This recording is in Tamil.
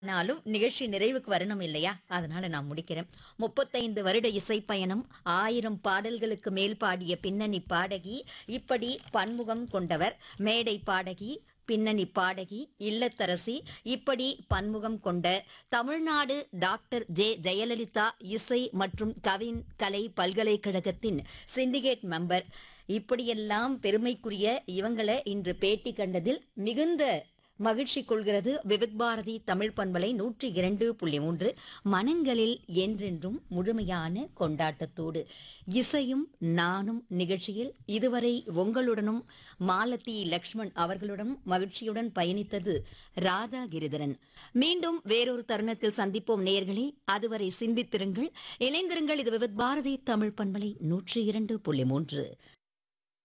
நாளும் நிகழ்ச்சி நிறைவுக்கு வரணும் இல்லையா அதனால நான் முடிக்கிறேன் முப்பத்தைந்து வருட இசை பயணம் ஆயிரம் பாடல்களுக்கு மேல் பாடிய பின்னணி பாடகி இப்படி பன்முகம் கொண்டவர் மேடை பாடகி பின்னணி பாடகி இல்லத்தரசி இப்படி பன்முகம் கொண்ட தமிழ்நாடு டாக்டர் ஜே ஜெயலலிதா இசை மற்றும் கவின் கலை பல்கலைக்கழகத்தின் சிண்டிகேட் மெம்பர் இப்படியெல்லாம் பெருமைக்குரிய இவங்களை இன்று பேட்டி கண்டதில் மிகுந்த மகிழ்ச்சி கொள்கிறது விவித் பாரதி தமிழ் பண்பலை நூற்றி இரண்டு புள்ளி மூன்று மனங்களில் என்றென்றும் முழுமையான கொண்டாட்டத்தோடு இசையும் நானும் நிகழ்ச்சியில் இதுவரை உங்களுடனும் மாலதி லக்ஷ்மண் அவர்களுடன் மகிழ்ச்சியுடன் பயணித்தது ராதா கிரிதரன் மீண்டும் வேறொரு தருணத்தில் சந்திப்போம் நேயர்களே அதுவரை சிந்தித்திருங்கள் இணைந்திருங்கள் இது விவித் பாரதி தமிழ் பண்பலை நூற்றி இரண்டு புள்ளி மூன்று